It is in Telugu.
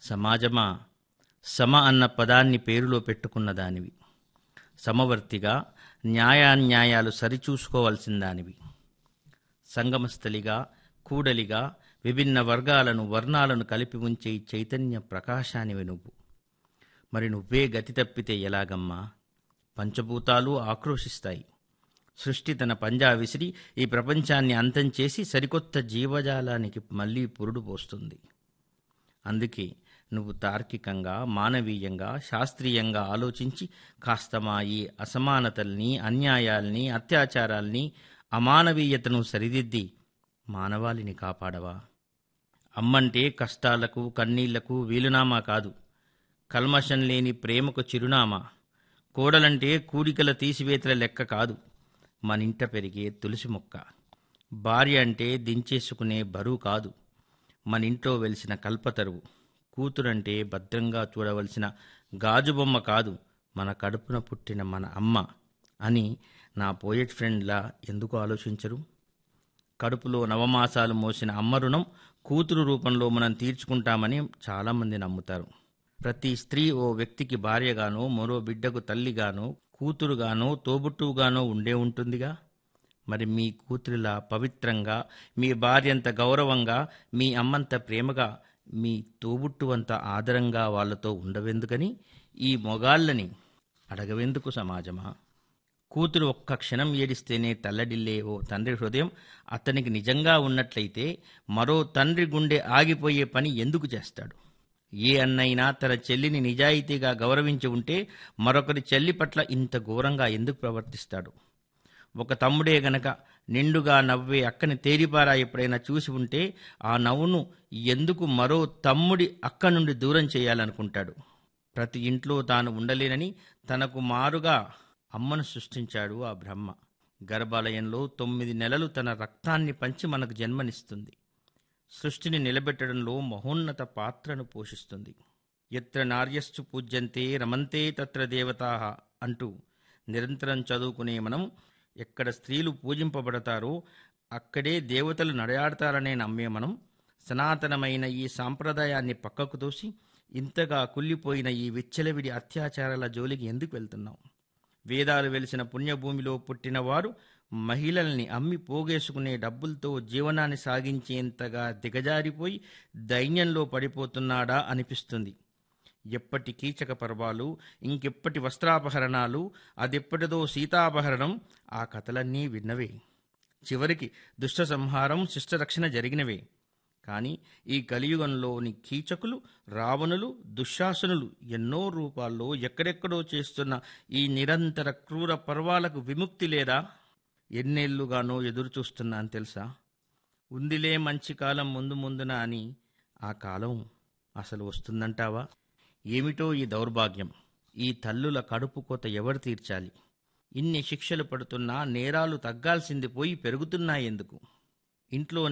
సమాజమా సమ అన్న పదాన్ని పేరులో పెట్టుకున్న దానివి సమవర్తిగా న్యాయాన్యాయాలు సరిచూసుకోవలసిన దానివి సంగమస్థలిగా కూడలిగా విభిన్న వర్గాలను వర్ణాలను కలిపి ఉంచే ఈ చైతన్య ప్రకాశానివి నువ్వు మరి నువ్వే గతి తప్పితే ఎలాగమ్మా పంచభూతాలు ఆక్రోశిస్తాయి సృష్టి తన పంజా విసిరి ఈ ప్రపంచాన్ని అంతం చేసి సరికొత్త జీవజాలానికి మళ్ళీ పురుడు పోస్తుంది అందుకే నువ్వు తార్కికంగా మానవీయంగా శాస్త్రీయంగా ఆలోచించి కాస్త మా ఈ అసమానతల్ని అన్యాయాల్ని అత్యాచారాల్ని అమానవీయతను సరిదిద్ది మానవాళిని కాపాడవా అమ్మంటే కష్టాలకు కన్నీళ్లకు వీలునామా కాదు కల్మషం లేని ప్రేమకు చిరునామా కోడలంటే కూడికల తీసివేతల లెక్క కాదు మనింట పెరిగే తులసి మొక్క భార్య అంటే దించేసుకునే బరువు కాదు మనింట్లో వెలిసిన కల్పతరువు కూతురంటే భద్రంగా చూడవలసిన గాజుబొమ్మ కాదు మన కడుపున పుట్టిన మన అమ్మ అని నా పోయెట్ ఫ్రెండ్లా ఎందుకు ఆలోచించరు కడుపులో నవమాసాలు మోసిన అమ్మ రుణం కూతురు రూపంలో మనం తీర్చుకుంటామని చాలామంది నమ్ముతారు ప్రతి స్త్రీ ఓ వ్యక్తికి భార్యగానో మరో బిడ్డకు తల్లిగానో కూతురుగానో తోబుట్టువుగానో ఉండే ఉంటుందిగా మరి మీ కూతురిలా పవిత్రంగా మీ భార్యంత గౌరవంగా మీ అమ్మంత ప్రేమగా మీ తోబుట్టువంత ఆదరంగా వాళ్ళతో ఉండవెందుకని ఈ మొగాళ్ళని అడగవెందుకు సమాజమా కూతురు ఒక్క క్షణం ఏడిస్తేనే తల్లడిల్లే ఓ తండ్రి హృదయం అతనికి నిజంగా ఉన్నట్లయితే మరో తండ్రి గుండె ఆగిపోయే పని ఎందుకు చేస్తాడు ఏ అన్నైనా తన చెల్లిని నిజాయితీగా గౌరవించి ఉంటే మరొకరి చెల్లి పట్ల ఇంత ఘోరంగా ఎందుకు ప్రవర్తిస్తాడు ఒక తమ్ముడే గనక నిండుగా నవ్వే అక్కని తేరిపారా ఎప్పుడైనా చూసి ఉంటే ఆ నవ్వును ఎందుకు మరో తమ్ముడి అక్క నుండి దూరం చేయాలనుకుంటాడు ప్రతి ఇంట్లో తాను ఉండలేనని తనకు మారుగా అమ్మను సృష్టించాడు ఆ బ్రహ్మ గర్భాలయంలో తొమ్మిది నెలలు తన రక్తాన్ని పంచి మనకు జన్మనిస్తుంది సృష్టిని నిలబెట్టడంలో మహోన్నత పాత్రను పోషిస్తుంది ఎత్ర నార్యస్సు పూజ్యంతే రమంతే తత్ర దేవతా అంటూ నిరంతరం చదువుకునే మనం ఎక్కడ స్త్రీలు పూజింపబడతారో అక్కడే దేవతలు నడయాడతారనే నమ్మే మనం సనాతనమైన ఈ సాంప్రదాయాన్ని పక్కకు తోసి ఇంతగా కుళ్ళిపోయిన ఈ విచ్చలవిడి అత్యాచారాల జోలికి ఎందుకు వెళ్తున్నాం వేదాలు వెలిసిన పుణ్యభూమిలో పుట్టినవారు మహిళల్ని అమ్మి పోగేసుకునే డబ్బులతో జీవనాన్ని సాగించేంతగా దిగజారిపోయి దైన్యంలో పడిపోతున్నాడా అనిపిస్తుంది ఎప్పటి కీచక పర్వాలు ఇంకెప్పటి వస్త్రాపహరణాలు అదెప్పటిదో సీతాపహరణం ఆ కథలన్నీ విన్నవే చివరికి దుష్ట సంహారం శిష్టరక్షణ జరిగినవే కానీ ఈ కలియుగంలోని కీచకులు రావణులు దుశ్శాసనులు ఎన్నో రూపాల్లో ఎక్కడెక్కడో చేస్తున్న ఈ నిరంతర క్రూర పర్వాలకు విముక్తి లేదా ఎన్నేళ్లుగానో ఎదురు చూస్తున్నాను తెలుసా ఉందిలే మంచి కాలం ముందు ముందున అని ఆ కాలం అసలు వస్తుందంటావా ఏమిటో ఈ దౌర్భాగ్యం ఈ తల్లుల కడుపు కోత ఎవరు తీర్చాలి ఇన్ని శిక్షలు పడుతున్నా నేరాలు తగ్గాల్సింది పోయి పెరుగుతున్నాయెందుకు ఇంట్లో